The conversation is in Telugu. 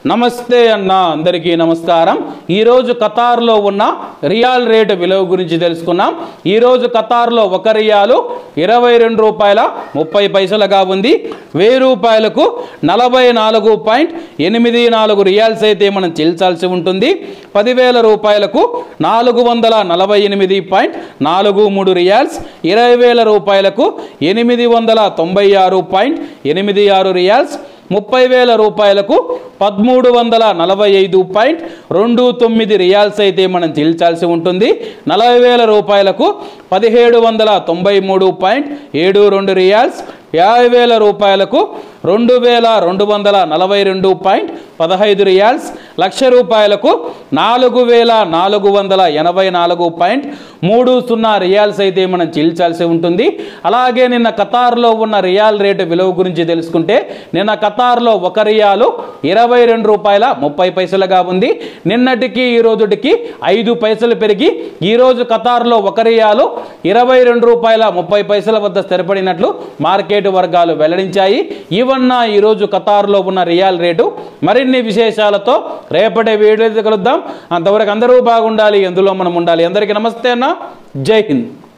నమస్తే అన్న అందరికీ నమస్కారం ఈరోజు ఖతార్లో ఉన్న రియాల్ రేటు విలువ గురించి తెలుసుకున్నాం ఈరోజు ఖతార్లో ఒక రియాలు ఇరవై రెండు రూపాయల ముప్పై పైసలుగా ఉంది వెయ్యి రూపాయలకు నలభై నాలుగు పాయింట్ ఎనిమిది నాలుగు రియాల్స్ అయితే మనం చెల్లించాల్సి ఉంటుంది పదివేల రూపాయలకు నాలుగు వందల నలభై ఎనిమిది పాయింట్ నాలుగు మూడు రియాల్స్ ఇరవై వేల రూపాయలకు ఎనిమిది వందల తొంభై ఆరు పాయింట్ ఎనిమిది ఆరు రియాల్స్ ముప్పై వేల రూపాయలకు పదమూడు వందల నలభై ఐదు పాయింట్ రెండు తొమ్మిది రియాల్స్ అయితే మనం చెల్లించాల్సి ఉంటుంది నలభై వేల రూపాయలకు పదిహేడు వందల తొంభై మూడు పాయింట్ ఏడు రెండు రియాల్స్ యాభై వేల రూపాయలకు రెండు వేల రెండు వందల నలభై రెండు పాయింట్ పదహైదు రియాల్స్ లక్ష రూపాయలకు నాలుగు వేల నాలుగు వందల ఎనభై నాలుగు పాయింట్ మూడు సున్నా రియాల్స్ అయితే మనం చెల్లించాల్సి ఉంటుంది అలాగే నిన్న ఖతార్లో ఉన్న రియాల్ రేటు విలువ గురించి తెలుసుకుంటే నిన్న ఖతార్లో ఒక రియాలు ఇరవై రెండు రూపాయల ముప్పై పైసలుగా ఉంది నిన్నటికి ఈ రోజుటికి ఐదు పైసలు పెరిగి ఈ రోజు ఖతార్లో ఒక రియాలు ఇరవై రెండు రూపాయల ముప్పై పైసల వద్ద స్థిరపడినట్లు మార్కెట్ వర్గాలు వెల్లడించాయి ఇవన్న ఈరోజు ఖతార్లో ఉన్న రియాల్ రేటు మరిన్ని విశేషాలతో రేపటి వీడియో కలుద్దాం అంతవరకు అందరూ బాగుండాలి ఎందులో మనం ఉండాలి అందరికీ నమస్తే అన్న జై హింద్